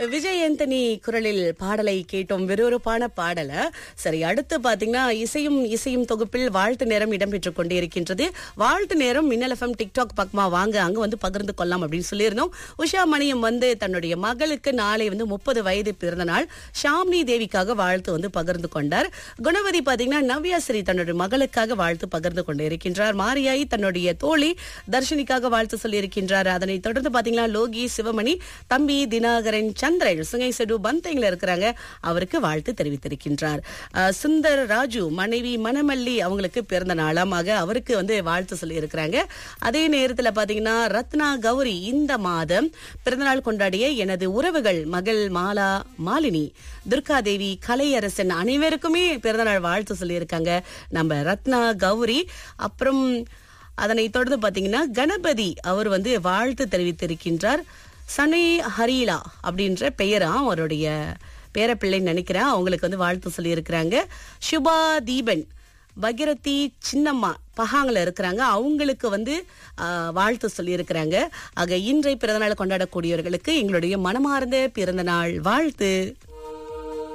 விஜய் ஆண்டனி குரலில் பாடலை கேட்டோம் விறுவிறுப்பான பாடல சரி அடுத்து பாத்தீங்கன்னா இசையும் இசையும் தொகுப்பில் வாழ்த்து நேரம் இடம்பெற்றுக் கொண்டே இருக்கின்றது வாழ்த்து நேரம் மின்னல் எஃப்எம் டிக்டாக் பக்கமா வாங்க அங்க வந்து பகிர்ந்து கொள்ளலாம் அப்படின்னு சொல்லியிருந்தோம் உஷா மணியம் வந்து தன்னுடைய மகளுக்கு நாளை வந்து முப்பது வயது பிறந்த நாள் ஷாம்னி தேவிக்காக வாழ்த்து வந்து பகிர்ந்து கொண்டார் குணவதி பாத்தீங்கன்னா நவ்யாஸ்ரீ தன்னுடைய மகளுக்காக வாழ்த்து பகிர்ந்து கொண்டு இருக்கின்றார் மாரியாய் தன்னுடைய தோழி தர்ஷினிக்காக வாழ்த்து சொல்லியிருக்கின்றார் அதனைத் தொடர்ந்து பாத்தீங்கன்னா லோகி சிவமணி தம்பி தினாகரன் சந்திரன் சுங்கை செடு பந்தைங்கள இருக்கிறாங்க அவருக்கு வாழ்த்து தெரிவித்திருக்கின்றார் அஹ், சுந்தர் ராஜு மனைவி மணமல்லி அவங்களுக்கு பிறந்த நாளாமாக அவருக்கு வந்து வாழ்த்து சொல்லி இருக்கிறாங்க அதே நேரத்துல பாத்தீங்கன்னா ரத்னா கௌரி இந்த மாதம் பிறந்தநாள் கொண்டாடிய எனது உறவுகள் மகள் மாலா மாலினி துர்காதேவி கலையரசன் அனைவருக்குமே பிறந்தநாள் வாழ்த்து சொல்லியிருக்காங்க நம்ம ரத்னா கௌரி அப்புறம் அதனை தொடர்ந்து பாத்தீங்கன்னா கணபதி அவர் வந்து வாழ்த்து தெரிவித்திருக்கின்றார் சனி ஹரீலா அப்படின்ற பெயரா அவருடைய பேரப்பிள்ளைன்னு நினைக்கிறேன் அவங்களுக்கு வந்து வாழ்த்து சொல்லியிருக்கிறாங்க சுபா தீபன் பகிரதி சின்னம்மா பஹாங்கில் இருக்கிறாங்க அவங்களுக்கு வந்து ஆ, வாழ்த்து சொல்லியிருக்கிறாங்க ஆக இன்றை பிறந்தநாள் கொண்டாடக்கூடியவர்களுக்கு எங்களுடைய மனமார்ந்த பிறந்தநாள் வாழ்த்து